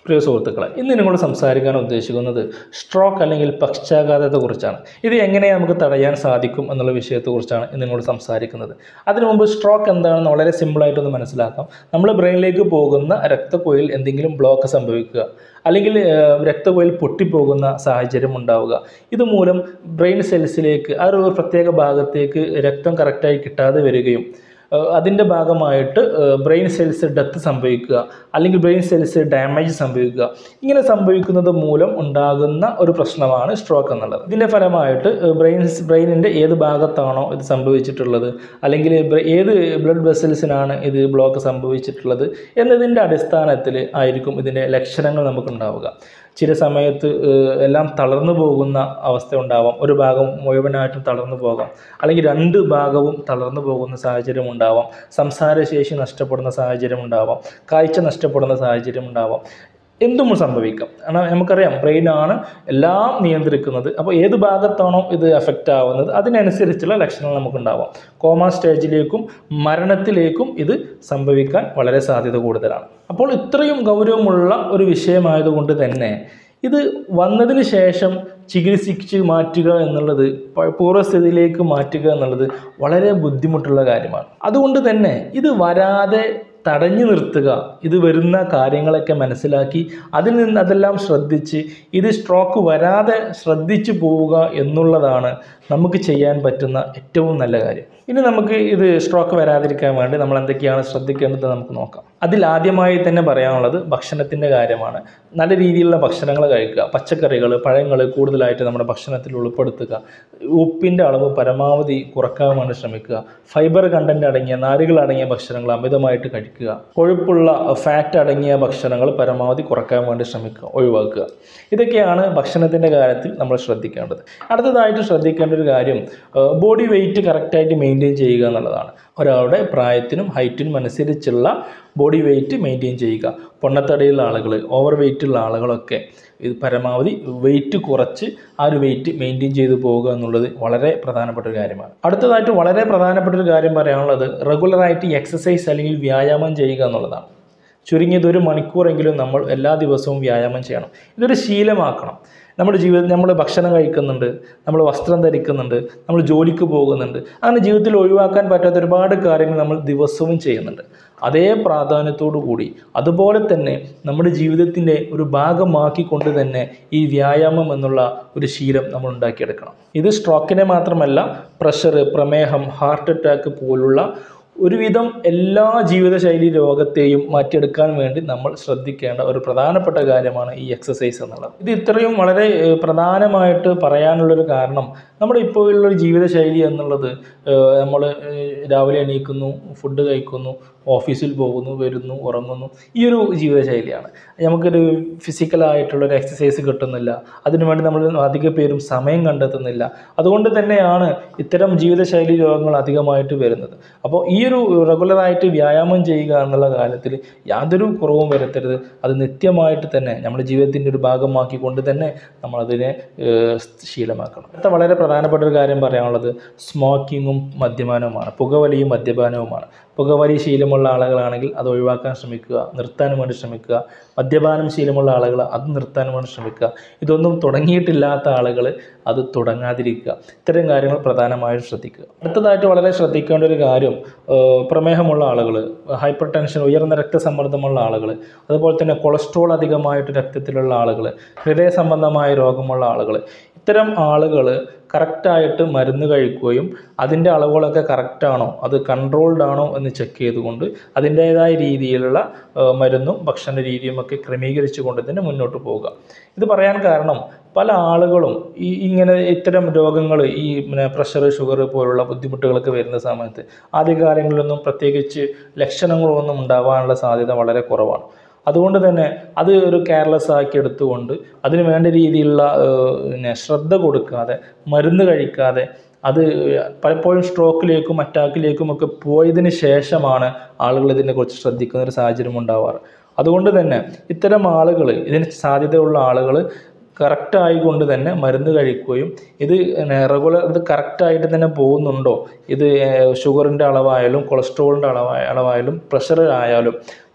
പ്രിയ സുഹൃത്തുക്കളെ ഇന്ന് നിങ്ങളോട് സംസാരിക്കാൻ ഉദ്ദേശിക്കുന്നത് സ്ട്രോക്ക് അല്ലെങ്കിൽ പക്ഷാഘാതത്തെക്കുറിച്ചാണ് ഇത് എങ്ങനെ നമുക്ക് തടയാൻ സാധിക്കും എന്നുള്ള വിഷയത്തെക്കുറിച്ചാണ് ഇന്ന് നിങ്ങളോട് സംസാരിക്കുന്നത് അതിനു മുമ്പ് സ്ട്രോക്ക് എന്താണെന്ന് വളരെ സിമ്പിളായിട്ടൊന്ന് മനസ്സിലാക്കാം നമ്മൾ ബ്രെയിനിലേക്ക് പോകുന്ന രക്തക്കുഴയിൽ എന്തെങ്കിലും ബ്ലോക്ക് സംഭവിക്കുക അല്ലെങ്കിൽ ഏഹ്, രക്തക്കുഴൽ പൊട്ടിപ്പോകുന്ന സാഹചര്യം ഉണ്ടാവുക ഇതുമൂലം ബ്രെയിൻ സെൽസിലേക്ക് ആ ഒരു പ്രത്യേക ഭാഗത്തേക്ക് രക്തം കറക്റ്റായി കിട്ടാതെ വരികയും ഏഹ് അതിൻ്റെ ഭാഗമായിട്ട് ബ്രെയിൻ സെൽസ് ഡെത്ത് സംഭവിക്കുക അല്ലെങ്കിൽ ബ്രെയിൻ സെൽസ് ഡാമേജ് സംഭവിക്കുക ഇങ്ങനെ സംഭവിക്കുന്നത് മൂലം ഉണ്ടാകുന്ന ഒരു പ്രശ്നമാണ് സ്ട്രോക്ക് എന്നുള്ളത് ഇതിൻ്റെ ഫലമായിട്ട് ബ്രെയിൻ ബ്രെയിനിൻ്റെ ഏത് ഭാഗത്താണോ ഇത് സംഭവിച്ചിട്ടുള്ളത് അല്ലെങ്കിൽ ബ്ര- ഏത് ബ്ലഡ് വെസൽസിനാണ് ഇത് ബ്ലോക്ക് സംഭവിച്ചിട്ടുള്ളത് എന്നതിൻ്റെ അടിസ്ഥാനത്തിൽ ആയിരിക്കും ഇതിൻ്റെ ലക്ഷണങ്ങൾ നമുക്കുണ്ടാവുക ചില സമയത്ത് ഏഹ്, എല്ലാം തളർന്നു പോകുന്ന അവസ്ഥ ഉണ്ടാവാം ഒരു ഭാഗം മുഴുവനായിട്ടും തളർന്നു പോകാം അല്ലെങ്കിൽ രണ്ട് ഭാഗവും തളർന്നു പോകുന്ന സാഹചര്യം ഉണ്ടാവാം സംസാരശേഷി നഷ്ടപ്പെടുന്ന സാഹചര്യം ഉണ്ടാവാം കാഴ്ച നഷ്ടപ്പെടുന്ന സാഹചര്യം ഉണ്ടാവാം എന്തും സംഭവിക്കാം കാരണം നമുക്കറിയാം ബ്രെയിനാണ് എല്ലാം നിയന്ത്രിക്കുന്നത് അപ്പോൾ ഏത് ഭാഗത്താണോ ഇത് എഫക്റ്റ് ആവുന്നത് അതിനനുസരിച്ചുള്ള ലക്ഷണങ്ങൾ നമുക്കുണ്ടാവാം കോമ സ്റ്റേജിലേക്കും മരണത്തിലേക്കും ഇത് സംഭവിക്കാൻ വളരെ സാധ്യത കൂടുതലാണ് അപ്പോൾ ഇത്രയും ഗൗരവമുള്ള ഒരു വിഷയമായതുകൊണ്ട് തന്നെ ഇത് വന്നതിന് ശേഷം ചികിത്സിച്ച് മാറ്റുക എന്നുള്ളത് പ- പൂർവ്വസ്ഥിതിയിലേക്ക് മാറ്റുക എന്നുള്ളത് വളരെ ബുദ്ധിമുട്ടുള്ള കാര്യമാണ് അതുകൊണ്ട് തന്നെ ഇത് വരാതെ തടഞ്ഞു നിർത്തുക ഇത് വരുന്ന കാര്യങ്ങളൊക്കെ മനസ്സിലാക്കി അതിൽ നിന്ന് അതെല്ലാം ശ്രദ്ധിച്ച് ഇത് സ്ട്രോക്ക് വരാതെ ശ്രദ്ധിച്ചു പോവുക എന്നുള്ളതാണ് നമുക്ക് ചെയ്യാൻ പറ്റുന്ന ഏറ്റവും നല്ല കാര്യം ഇനി നമുക്ക് ഇത് സ്ട്രോക്ക് വരാതിരിക്കാൻ വേണ്ടി നമ്മൾ എന്തൊക്കെയാണ് ശ്രദ്ധിക്കേണ്ടത് നമുക്ക് നോക്കാം അതിൽ ആദ്യമായി തന്നെ പറയാനുള്ളത് ഭക്ഷണത്തിൻ്റെ കാര്യമാണ് നല്ല രീതിയിലുള്ള ഭക്ഷണങ്ങൾ കഴിക്കുക പച്ചക്കറികൾ പഴങ്ങൾ കൂടുതലായിട്ട് നമ്മുടെ ഭക്ഷണത്തിൽ ഉൾപ്പെടുത്തുക ഉപ്പിൻ്റെ അളവ് പരമാവധി കുറക്കാൻ വേണ്ടി ശ്രമിക്കുക ഫൈബർ കണ്ടന്റ് അടങ്ങിയ നാരുകൾ അടങ്ങിയ ഭക്ഷണങ്ങൾ അമിതമായിട്ട് കഴിക്കുക കൊഴുപ്പുള്ള ഫാറ്റ് അടങ്ങിയ ഭക്ഷണങ്ങൾ പരമാവധി കുറക്കാൻ വേണ്ടി ശ്രമിക്കുക ഒഴിവാക്കുക ഇതൊക്കെയാണ് ഭക്ഷണത്തിൻ്റെ കാര്യത്തിൽ നമ്മൾ ശ്രദ്ധിക്കേണ്ടത് അടുത്തതായിട്ട് ശ്രദ്ധിക്കേണ്ട ഒരു കാര്യം ബോഡി വെയിറ്റ് കറക്റ്റായിട്ട് മെയിൻറ്റെയിൻ ചെയ്യുക എന്നുള്ളതാണ് ഒരാളുടെ പ്രായത്തിനും ഹൈറ്റിനും അനുസരിച്ചുള്ള ബോഡി വെയിറ്റ് മെയിൻറ്റെയിൻ ചെയ്യുക പൊണ്ണത്തടിയുള്ള ആളുകൾ ഓവർ വെയിറ്റുള്ള ആളുകളൊക്കെ ഇത് പരമാവധി വെയിറ്റ് കുറച്ച് ആ ഒരു വെയിറ്റ് മെയിൻറ്റെയിൻ ചെയ്തു പോവുക എന്നുള്ളത് വളരെ പ്രധാനപ്പെട്ട ഒരു കാര്യമാണ് അടുത്തതായിട്ട് വളരെ പ്രധാനപ്പെട്ട ഒരു കാര്യം പറയാനുള്ളത് റെഗുലറായിട്ട് എക്സസൈസ് അല്ലെങ്കിൽ വ്യായാമം ചെയ്യുക എന്നുള്ളതാണ് ചുരുങ്ങിയത് ഒരു മണിക്കൂറെങ്കിലും നമ്മൾ എല്ലാ ദിവസവും വ്യായാമം ചെയ്യണം ഇതൊരു ശീലമാക്കണം നമ്മുടെ ജീവിതത്തിൽ നമ്മൾ ഭക്ഷണം കഴിക്കുന്നുണ്ട് നമ്മൾ വസ്ത്രം ധരിക്കുന്നുണ്ട് നമ്മൾ ജോലിക്ക് പോകുന്നുണ്ട് അങ്ങനെ ജീവിതത്തിൽ ഒഴിവാക്കാൻ പറ്റാത്ത ഒരുപാട് കാര്യങ്ങൾ നമ്മൾ ദിവസവും ചെയ്യുന്നുണ്ട് അതേ പ്രാധാന്യത്തോടു കൂടി അതുപോലെ തന്നെ നമ്മുടെ ജീവിതത്തിൻ്റെ ഒരു ഭാഗമാക്കിക്കൊണ്ട് തന്നെ ഈ വ്യായാമം എന്നുള്ള ഒരു ശീലം നമ്മൾ ഉണ്ടാക്കിയെടുക്കണം ഇത് സ്ട്രോക്കിനെ മാത്രമല്ല പ്രഷർ പ്രമേഹം ഹാർട്ട് അറ്റാക്ക് പോലുള്ള ഒരുവിധം എല്ലാ ജീവിതശൈലി രോഗത്തെയും മാറ്റിയെടുക്കാൻ വേണ്ടി നമ്മൾ ശ്രദ്ധിക്കേണ്ട ഒരു പ്രധാനപ്പെട്ട കാര്യമാണ് ഈ എക്സസൈസ് എന്നുള്ളത് ഇത് ഇത്രയും വളരെ ഏഹ്, പ്രധാനമായിട്ട് പറയാനുള്ളൊരു കാരണം നമ്മുടെ ഇപ്പോഴുള്ള ഒരു ജീവിതശൈലി എന്നുള്ളത് നമ്മൾ രാവിലെ എണീക്കുന്നു ഫുഡ് കഴിക്കുന്നു ഓഫീസിൽ പോകുന്നു വരുന്നു ഉറങ്ങുന്നു ഈ ഒരു ജീവിതശൈലിയാണ് നമുക്കൊരു ഫിസിക്കലായിട്ടുള്ളൊരു എക്സസൈസ് കിട്ടുന്നില്ല അതിനുവേണ്ടി നമ്മൾ അധിക പേരും സമയം കണ്ടെത്തുന്നില്ല അതുകൊണ്ട് തന്നെയാണ് ഇത്തരം ജീവിതശൈലി രോഗങ്ങൾ അധികമായിട്ട് വരുന്നത് അപ്പോൾ ഈ ഒരു റെഗുലറായിട്ട് വ്യായാമം ചെയ്യുക എന്നുള്ള കാര്യത്തിൽ യാതൊരു കുറവും വരുത്തരുത് അത് നിത്യമായിട്ട് തന്നെ നമ്മുടെ ജീവിതത്തിൻ്റെ ഒരു ഭാഗമാക്കി കൊണ്ട് തന്നെ നമ്മളതിനെ ഏഹ്, ശീലമാക്കണം അടുത്ത വളരെ പ്രധാനപ്പെട്ട ഒരു കാര്യം പറയാനുള്ളത് സ്മോക്കിങ്ങും മദ്യപാനവുമാണ് പുകവലിയും മദ്യപാനവുമാണ് പുകവലി ശീലമുള്ള ആളുകളാണെങ്കിൽ അത് ഒഴിവാക്കാൻ ശ്രമിക്കുക നിർത്താൻ വേണ്ടി ശ്രമിക്കുക മദ്യപാനം ശീലമുള്ള ആളുകൾ അത് നിർത്താൻ വേണ്ടി ശ്രമിക്കുക ഇതൊന്നും തുടങ്ങിയിട്ടില്ലാത്ത ആളുകൾ അത് തുടങ്ങാതിരിക്കുക ഇത്തരം കാര്യങ്ങൾ പ്രധാനമായും ശ്രദ്ധിക്കുക അടുത്തതായിട്ട് വളരെ ശ്രദ്ധിക്കേണ്ട ഒരു കാര്യം ഏഹ്, പ്രമേഹമുള്ള ആളുകൾ ഹൈപ്പർ ടെൻഷൻ ഉയർന്ന രക്തസമ്മർദ്ദമുള്ള ആളുകൾ അതുപോലെ തന്നെ കൊളസ്ട്രോൾ അധികമായിട്ട് രക്തത്തിലുള്ള ആളുകൾ ഹൃദയ സംബന്ധമായ രോഗമുള്ള ആളുകൾ ഇത്തരം ആളുകൾ കറക്റ്റായിട്ട് മരുന്ന് കഴിക്കുകയും അതിൻ്റെ അളവുകളൊക്കെ കറക്റ്റാണോ അത് കൺട്രോൾഡ് ആണോ എന്ന് ചെക്ക് ചെയ്തുകൊണ്ട് അതിൻ്റേതായ രീതിയിലുള്ള ഏഹ്, മരുന്നും ഭക്ഷണ രീതിയും ഒക്കെ ക്രമീകരിച്ചുകൊണ്ട് തന്നെ മുന്നോട്ട് പോവുക ഇത് പറയാൻ കാരണം പല ആളുകളും ഈ ഇങ്ങനെ ഇത്തരം രോഗങ്ങൾ ഈ പിന്നെ പ്രഷർ ഷുഗർ പോലുള്ള ബുദ്ധിമുട്ടുകളൊക്കെ വരുന്ന സമയത്ത് ആദ്യകാലങ്ങളിലൊന്നും പ്രത്യേകിച്ച് ലക്ഷണങ്ങളൊന്നും ഉണ്ടാവാനുള്ള സാധ്യത വളരെ കുറവാണ് അതുകൊണ്ട് തന്നെ അത് ഒരു കെയർലെസ് ആക്കി എടുത്തുകൊണ്ട് അതിന് വേണ്ട രീതിയിലുള്ള ഏഹ്, പിന്നെ ശ്രദ്ധ കൊടുക്കാതെ മരുന്ന് കഴിക്കാതെ അത് പലപ്പോഴും സ്ട്രോക്കിലേക്കും അറ്റാക്കിലേക്കും ഒക്കെ പോയതിന് ശേഷമാണ് ആളുകൾ ഇതിനെക്കുറിച്ച് ശ്രദ്ധിക്കുന്ന ഒരു സാഹചര്യം ഉണ്ടാവാറ് അതുകൊണ്ട് തന്നെ ഇത്തരം ആളുകൾ ഇതിന് സാധ്യതയുള്ള ആളുകൾ കറക്റ്റായി കൊണ്ട് തന്നെ മരുന്ന് കഴിക്കുകയും ഇത് റെഗുലർ ഇത് കറക്റ്റായിട്ട് തന്നെ പോകുന്നുണ്ടോ ഇത് ഷുഗറിൻ്റെ അളവായാലും കൊളസ്ട്രോളിൻ്റെ അളവായ അളവായാലും പ്രഷർ ആയാലും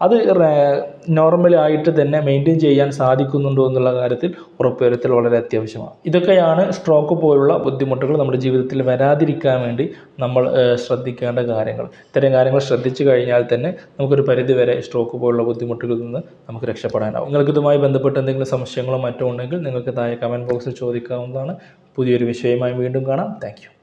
അത് നോർമൽ ആയിട്ട് തന്നെ മെയിൻറ്റെയിൻ ചെയ്യാൻ സാധിക്കുന്നുണ്ടോ എന്നുള്ള കാര്യത്തിൽ ഉറപ്പുവരുത്തൽ വളരെ അത്യാവശ്യമാണ് ഇതൊക്കെയാണ് സ്ട്രോക്ക് പോലുള്ള ബുദ്ധിമുട്ടുകൾ നമ്മുടെ ജീവിതത്തിൽ വരാതിരിക്കാൻ വേണ്ടി നമ്മൾ ഏഹ്, ശ്രദ്ധിക്കേണ്ട കാര്യങ്ങൾ ഇത്തരം കാര്യങ്ങൾ ശ്രദ്ധിച്ചു കഴിഞ്ഞാൽ തന്നെ നമുക്കൊരു പരിധി വരെ സ്ട്രോക്ക് പോലുള്ള ബുദ്ധിമുട്ടുകളിൽ നിന്ന് നമുക്ക് രക്ഷപ്പെടാനാവും നിങ്ങൾക്ക് ഇതുമായി ബന്ധപ്പെട്ട് എന്തെങ്കിലും സംശയങ്ങളോ മറ്റോ ഉണ്ടെങ്കിൽ നിങ്ങൾക്ക് താഴെ കമൻറ്റ് ബോക്സിൽ ചോദിക്കാവുന്നതാണ് പുതിയൊരു വിഷയമായി വീണ്ടും കാണാം താങ്ക്